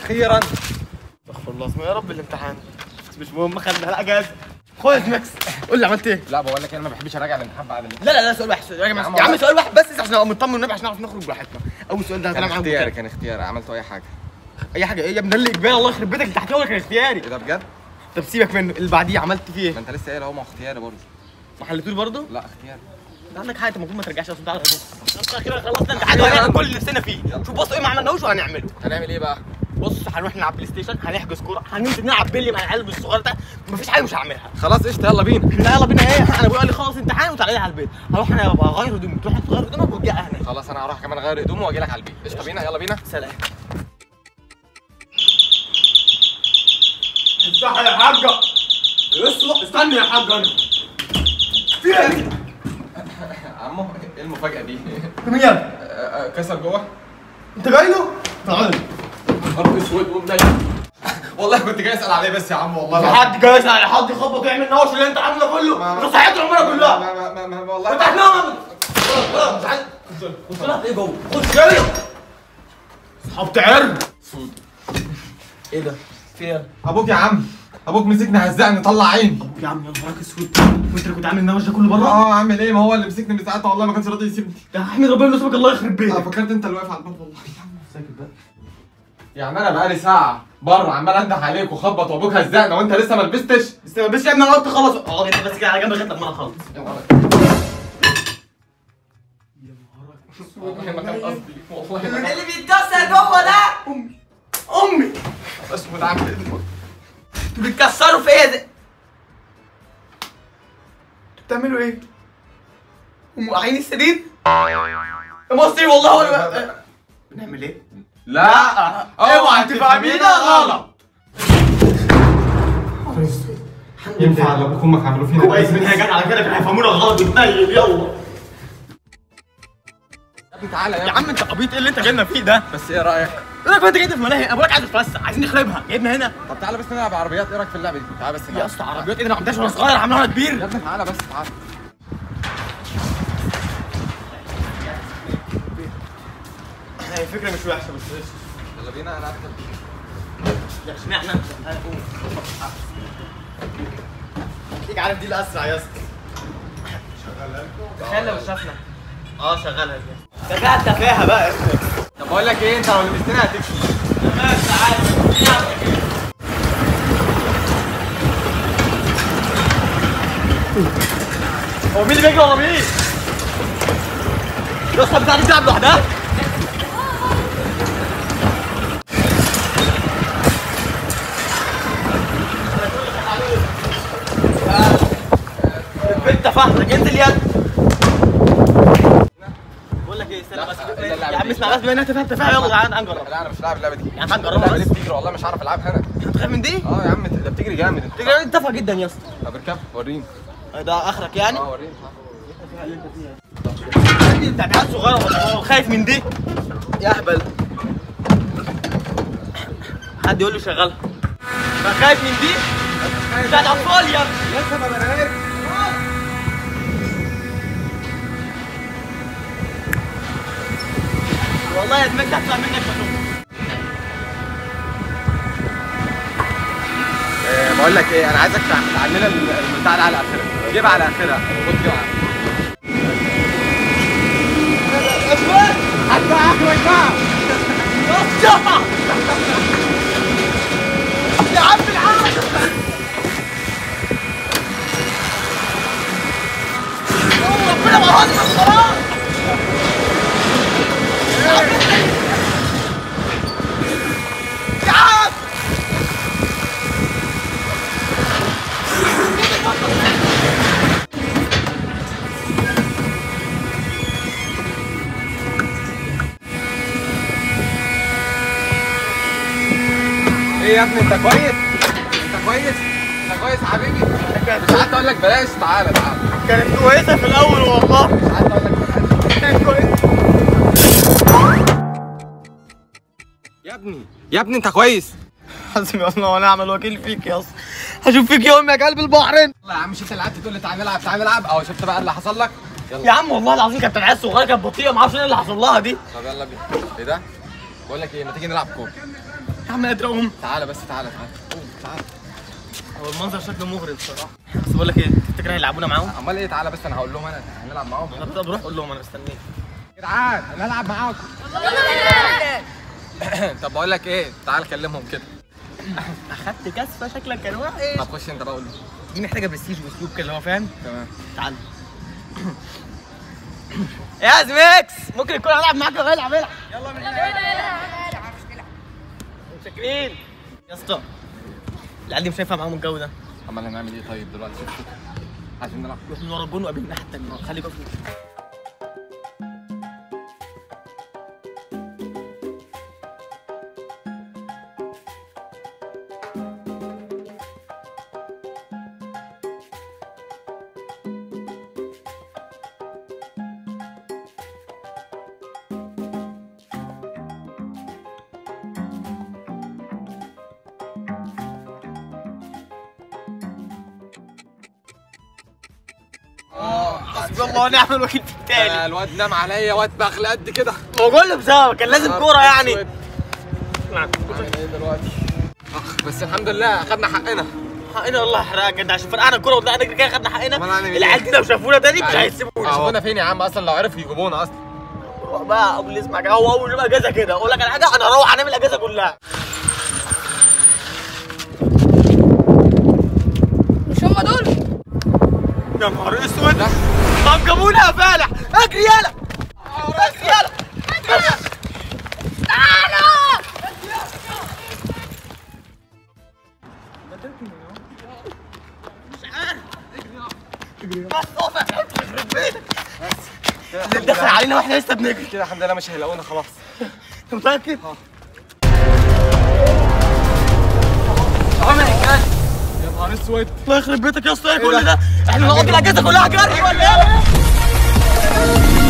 اخيرا استغفر الله اسمه يا رب الامتحان مش مهم خدنا الاجازه خد ماكس قول لي عملت ايه لا بقول لك انا ما بحبش اراجع الامتحان بعد ال- لا لا لا سؤال واحد سؤال يا عم يا عم والله. سؤال واحد بس عشان ابقى مطمن والنبي عشان نعرف نخرج براحتنا اول سؤال ده كان هتلعب معاهم اختياري بكام؟ كان اختياري عملت اي حاجه اي حاجه ايه يا ابن اللي اجباري الله يخرب بيتك اللي تحت كان اختياري ايه ده بجد؟ طب سيبك منه اللي بعديه عملت فيه ما ايه؟ انت لسه قايل اهو ما هو اختياري برضه ما حلتوش برضه؟ لا اختياري انت عندك حاجه انت المفروض ما ترجعش اصلا تعالى بص اخيرا خلصنا امتحان وهنعمل كل اللي نفسنا فيه شوف بص ايه ما عملناهوش وهنعمله هنعمل ايه بقى؟ بص هنروح نلعب بلاي ستيشن هنحجز كوره هننزل نلعب بيلي مع العيال الصغيره بتاعت مفيش حاجه مش هعملها خلاص قشطه يلا بينا لا يلا بينا ايه انا ابويا قال لي خلص امتحان وتعالى لي على البيت هروح انا ابقى اغير هدومي تروح انت تغير هدومك وتجي هنا خلاص انا هروح كمان اغير هدومي واجي لك على البيت قشطه بينا يلا بينا سلام افتح يا حاجة اصلح استني يا حاجة انا في ايه؟ عمو ايه المفاجاه دي؟ مين؟ آه، آه، كسر جوه انت جاي له؟ تعالى نهار اسود ومنيل والله كنت جاي اسال عليه بس يا عم والله في العظيم. حد جاي يسأل على حد يخبط ويعمل نوش اللي انت عامله كله ما- انت صحيت العمره كلها ما ما ما ما والله فتح نوم مش عايز قلت لك ايه جوه خش جاي اصحاب تعرض سود. ايه ده؟ في ايه؟ ابوك يا عم ابوك مسكني هزقني طلع عيني يا عم يا نهارك اسود وانت اللي كنت عامل النوش ده كله بره؟ اه اعمل ايه ما هو اللي مسكني من ساعتها والله ما كانش راضي يسيبني ده احمد ربنا يسيبك الله يخرب انا بيتك فكرت انت اللي واقف على الباب والله ساكت بقى يعني انا بقالي ساعه بره عمال انده عليك وخبط وابوك هزقنا وانت لسه ما لبستش بس بس يا ابني انا قلت خلص اقعد انت بس كده على جنب لغايه لما انا اخلص والله ما كان قصدي والله ما كان اللي بيتكسر جوه ده امي امي اسود عم انتوا بتكسروا في ايه ده؟ بتعملوا ايه؟ هم واقعين السرير؟ يا مصري والله ولا بنعمل ايه؟ لا اوعى تفهمينا غلط ينفع لو ابوك وامك عملوا فينا كويس من حاجات على كده كانوا هيفهمونا غلط وتنيل يلا يا ابني تعالى يا عم انت عبيط ايه اللي انت جايبنا فيه ده؟ بس ايه رايك ايه رايك انت جاي في ملاهي ابوك عايز يتفسح عايزين نخربها جايبنا هنا طب تعالى بس نلعب عربيات ايه رايك في اللعبه دي تعالى بس يا نلعب اسطى عربيات ايه ده انا ما عملتهاش وانا صغير عاملها وانا يا كبير ابني تعالى بس تعالى هي فكره مش وحشه بس ايش يلا بينا انا هكتب لا اشمعنى انت تعالى قوم تيجي عارف دي الاسرع يا اسطى تخيل لو شافنا اه شغالها دي ده قاعد تفاهه بقى يا اسطى طب بقول لك ايه انت لو لبستنا هتكسب تمام تعالى هو مين اللي بيجري ورا مين؟ يا اسطى بتاعتي بتلعب لوحدها؟ انت فاهمك انت اللي يد بقول لك ايه استنى لا، بس لا، لا، يا عم دي- اسمع بس بما انها تفاهه تفاهه يلا تعالى تعالى نجرب لا انا مش لاعب اللعبه دي يا عم هنجربها اللعبه دي بس بتجري والله مش عارف العبها انا انت خايف من دي؟ اه يا عم ده بتجري جامد انت تجري انت تافهه جدا يا اسطى طب اركب وريني ده اخرك يعني؟ اه وريني عندي بتاع عيال صغيره والله خايف من دي يا اهبل حد يقول لي شغلها ما خايف من دي بتاعت اطفال يا ابني لسه ما بنامش والله يا زميلي هطلع منك بشوف بقول لك ايه انا عايزك تعمل لنا البتاع ده على اخرها جيبها على اخرها خد جيبها حتى اخرك بقى يا يا عم العالم ربنا ما هون خلاص يا عم ايه يا ابني انت كويس انت كويس انت كويس حبيبي مش قعدت اقول لك بلاش تعالى تعالى كانت كويسه في الاول والله مش قعدت اقول لك بلاش كانت كويسه يا ابني يا ابني انت كويس حسبي الله ونعم الوكيل فيك يا اسطى هشوف فيك يوم يا قلب البحرين والله يا عم شفت اللي قعدت تقول لي تعالى نلعب تعالى نلعب اهو شفت بقى اللي حصل لك يا يلا عم والله العظيم كانت العيال الصغيره كانت بطيئه ما اعرفش ايه اللي حصل لها دي طب يلا بينا ايه ده بقول لك ايه ما تيجي نلعب كوره يا عم قادر اقوم تعالى بس تعالى تعالى قوم تعالى هو المنظر شكله مغري بصراحه بس بقول لك ايه تفتكر هيلعبونا معاهم؟ امال ايه تعالى بس انا هقول لهم انا هنلعب معاهم طب روح قول لهم انا مستنيك يا جدعان انا هلعب معاكم طب بقول لك ايه تعالى كلمهم كده اخدت كسفه شكلك كان وحش طب خش انت بقى قول لي دي محتاجه برستيج واسلوب كده اللي هو فاهم تمام تعال يا زميكس ممكن يكون هلعب معاك ولا العب العب يلا متشكرين يا اسطى العيال دي مش هينفع معاهم الجو ده امال هنعمل ايه طيب دلوقتي عايزين نلعب روح من ورا الجون وقابل الناحيه التانيه خليك واقف حسبي الله ونعم الوكيل في التاني آه، الواد نام عليا واد بخل قد كده هو كله بسبب كان لازم كوره يعني نعمل ايه دلوقتي اخ بس الحمد لله اخدنا حقنا حقنا والله حرقه كده عشان فرقعنا الكوره وطلعنا نجري كده خدنا حقنا أمال هنعمل إيه؟ العيال دي لو شافونا تاني مش هيسيبونا شوفونا فين يا عم اصلا لو عرفوا يجيبونا اصلا هو بقى ابو اللي اسمع كده، هو اول يوم اجازه كده اقول لك على حاجه انا هروح انام الاجازه كلها مش هم دول يا نهار اسود طب جابونا يا فالح اجري يالا اجري يالا تعالوا بس اقف يخرب بيتك اللي دخل علينا واحنا لسه بنجري كده الحمد لله مش هيلاقونا خلاص انت متاكد؟ يا نهار اسود الله يخرب بيتك يا اسطى ايه إيه كل ده؟ ده؟ احنا نقضي الاجازه كلها جري ولا ايه؟